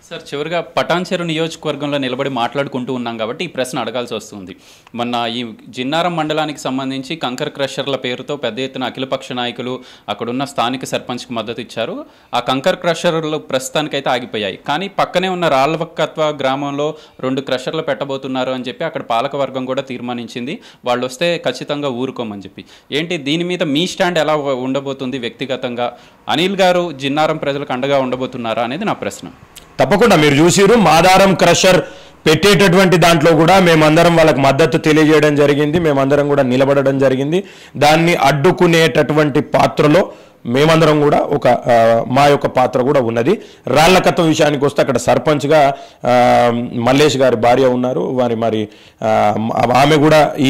sir చివరిగా పటాన్చెరు నియోజకవర్గంలో నిలబడి మాట్లాడుకుంటూ ఉన్నాం కాబట్టి ఈ ప్రశ్న అడగాల్సి వస్తుంది మొన్న ఈ జిన్నారం మండలానికి సంబంధించి కంకర్ క్రషర్ల పేరుతో పెద్ద ఎత్తున అఖిలపక్ష నాయకులు అక్కడున్న స్థానిక సర్పంచ్కి మద్దతు ఇచ్చారు ఆ కంకర్ క్రషర్లు ప్రస్తుతానికైతే ఆగిపోయాయి కానీ పక్కనే ఉన్న రాళ్ళవక్కత్వ గ్రామంలో రెండు క్రషర్లు పెట్టబోతున్నారు అని చెప్పి అక్కడ పాలకవర్గం కూడా తీర్మానించింది వాళ్ళు వస్తే ఖచ్చితంగా ఊరుకోమని చెప్పి ఏంటి దీని మీద మీ స్టాండ్ ఎలా ఉండబోతుంది వ్యక్తిగతంగా అనిల్ గారు జిన్నారం ప్రజలకు అండగా ఉండబోతున్నారా అనేది నా ప్రశ్న తప్పకుండా మీరు చూసిరు మాదారం క్రషర్ పెట్టేటటువంటి దాంట్లో కూడా మేమందరం వాళ్ళకి మద్దతు తెలియజేయడం జరిగింది మేమందరం కూడా నిలబడడం జరిగింది దాన్ని అడ్డుకునేటటువంటి పాత్రలో మేమందరం కూడా ఒక ఆ, మా యొక్క పాత్ర కూడా ఉన్నది రాళ్లకత్వం విషయానికి వస్తే అక్కడ సర్పంచ్గా ఆ, మల్లేష్ గారి భార్య ఉన్నారు వారి మరి ఆ, ఆమె కూడా ఈ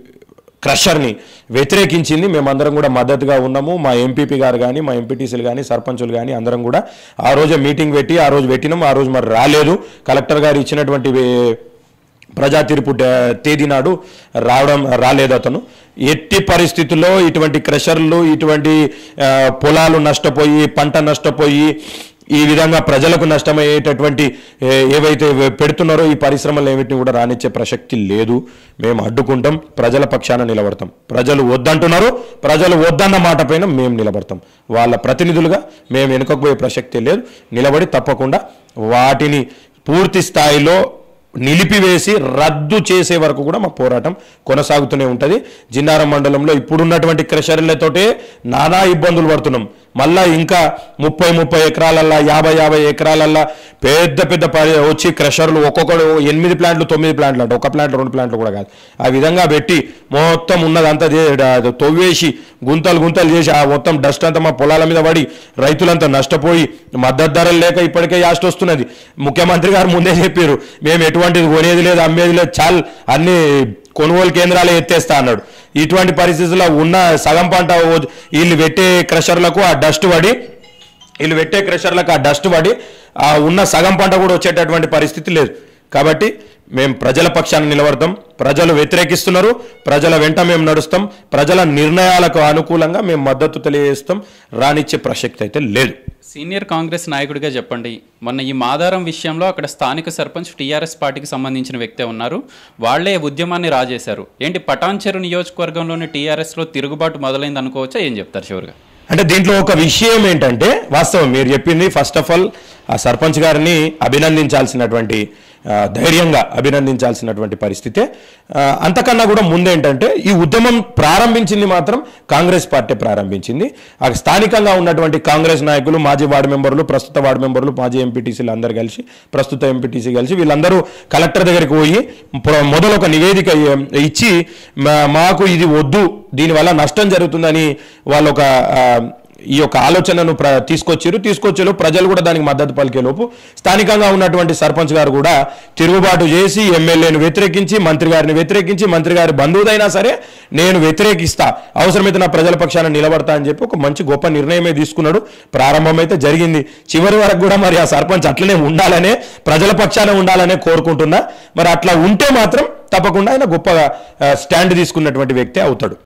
క్రషర్ని వ్యతిరేకించింది మేమందరం కూడా మద్దతుగా ఉన్నాము మా ఎంపీపీ గారు కానీ మా ఎంపీటీసీలు కానీ సర్పంచులు కానీ అందరం కూడా ఆ రోజే మీటింగ్ పెట్టి ఆ రోజు పెట్టినాం ఆ రోజు మరి రాలేదు కలెక్టర్ గారు ఇచ్చినటువంటి వే- ప్రజా తీర్పు డ- తేదీ నాడు రావడం రాలేదు అతను ఎట్టి పరిస్థితుల్లో ఇటువంటి క్రషర్లు ఇటువంటి ఆ, పొలాలు నష్టపోయి పంట నష్టపోయి ఈ విధంగా ప్రజలకు నష్టమయ్యేటటువంటి ఏ, ఏవైతే వే- పెడుతున్నారో ఈ పరిశ్రమలు ఏమిటిని కూడా రానిచ్చే ప్రసక్తి లేదు మేము అడ్డుకుంటాం ప్రజల పక్షాన నిలబడతాం ప్రజలు వద్దంటున్నారు ప్రజలు వద్దన్న మాట పైన మేము నిలబడతాం వాళ్ళ ప్రతినిధులుగా మేము వెనుకపోయే ప్రసక్తి లేదు నిలబడి తప్పకుండా వాటిని పూర్తి స్థాయిలో నిలిపివేసి రద్దు చేసే వరకు కూడా మా పోరాటం కొనసాగుతూనే ఉంటుంది జిన్నారం మండలంలో ఇప్పుడున్నటువంటి క్రెషర్లతోటే నానా ఇబ్బందులు పడుతున్నాం మళ్ళా ఇంకా ముప్పై ముప్పై ఎకరాలల్లా యాభై యాభై ఎకరాలల్లా పెద్ద పెద్ద ప- వచ్చి క్రెషర్లు ఒక్కొక్కడు ఎనిమిది ప్లాంట్లు తొమ్మిది ప్లాంట్లు అంట ఒక ప్లాంట్ రెండు ప్లాంట్లు కూడా కాదు ఆ విధంగా పెట్టి మొత్తం ఉన్నదంతా చే- డ- తవ్వేసి గుంతలు గుంతలు చేసి ఆ మొత్తం డస్ట్ అంతా మా పొలాల మీద పడి రైతులంతా నష్టపోయి మద్దతు ధరలు లేక ఇప్పటికే యాస్ట్ వస్తున్నది ముఖ్యమంత్రి గారు ముందే చెప్పారు మేము ఎటువంటిది కొనేది లేదు అమ్మేది లేదు చాలు అన్ని కొనుగోలు కేంద్రాలే ఎత్తేస్తా అన్నాడు ఇటువంటి పరిస్థితుల్లో ఉన్న సగం పంట ఓ- వీళ్ళు పెట్టే క్రషర్లకు ఆ డస్ట్ పడి వీళ్ళు పెట్టే క్రషర్లకు ఆ డస్ట్ పడి ఆ ఉన్న సగం పంట కూడా వచ్చేటటువంటి పరిస్థితి లేదు కాబట్టి మేము ప్రజల పక్షాన నిలబడతాం ప్రజలు వ్యతిరేకిస్తున్నారు ప్రజల వెంట మేము నడుస్తాం ప్రజల నిర్ణయాలకు అనుకూలంగా మేము మద్దతు తెలియజేస్తాం రానిచ్చే ప్రసక్తి అయితే లేదు సీనియర్ కాంగ్రెస్ నాయకుడిగా చెప్పండి మొన్న ఈ మాదారం విషయంలో అక్కడ స్థానిక సర్పంచ్ టీఆర్ఎస్ పార్టీకి సంబంధించిన వ్యక్తే ఉన్నారు వాళ్లే ఉద్యమాన్ని రాజేశారు ఏంటి పటాన్చెరు నియోజకవర్గంలోని టీఆర్ఎస్లో తిరుగుబాటు మొదలైంది అనుకోవచ్చా ఏం చెప్తారు చివరిగా అంటే దీంట్లో ఒక విషయం ఏంటంటే వాస్తవం మీరు చెప్పింది ఫస్ట్ ఆఫ్ ఆల్ ఆ సర్పంచ్ గారిని అభినందించాల్సినటువంటి ఆ, ధైర్యంగా అభినందించాల్సినటువంటి పరిస్థితే ఆ, అంతకన్నా కూడా ముందేంటంటే ఈ ఉద్యమం ప్రారంభించింది మాత్రం కాంగ్రెస్ పార్టీ ప్రారంభించింది ఆ స్థానికంగా ఉన్నటువంటి కాంగ్రెస్ నాయకులు మాజీ వార్డు మెంబర్లు ప్రస్తుత వార్డు మెంబర్లు మాజీ ఎంపీటీసీలు అందరు కలిసి ప్రస్తుత ఎంపీటీసీ కలిసి వీళ్ళందరూ కలెక్టర్ దగ్గరికి పోయి ప్ర- మొదలు ఒక నివేదిక ఇ- ఇచ్చి మా- మాకు ఇది వద్దు దీనివల్ల నష్టం జరుగుతుందని వాళ్ళు ఒక ఆ, ఈ యొక్క ఆలోచనను ప్ర తీసుకొచ్చారు తీసుకొచ్చేలో ప్రజలు కూడా దానికి మద్దతు పలికే లోపు స్థానికంగా ఉన్నటువంటి సర్పంచ్ గారు కూడా తిరుగుబాటు చేసి ఎమ్మెల్యేను వ్యతిరేకించి మంత్రి గారిని వ్యతిరేకించి మంత్రి గారి బంధువుదైనా సరే నేను వ్యతిరేకిస్తా అవసరమైతే నా ప్రజల పక్షాన నిలబడతా అని చెప్పి ఒక మంచి గొప్ప నిర్ణయమే తీసుకున్నాడు ప్రారంభం అయితే జరిగింది చివరి వరకు కూడా మరి ఆ సర్పంచ్ అట్లనే ఉండాలనే ప్రజల పక్షాన ఉండాలనే కోరుకుంటున్నా మరి అట్లా ఉంటే మాత్రం తప్పకుండా ఆయన గొప్పగా ఆ, స్టాండ్ తీసుకున్నటువంటి వ్యక్తే అవుతాడు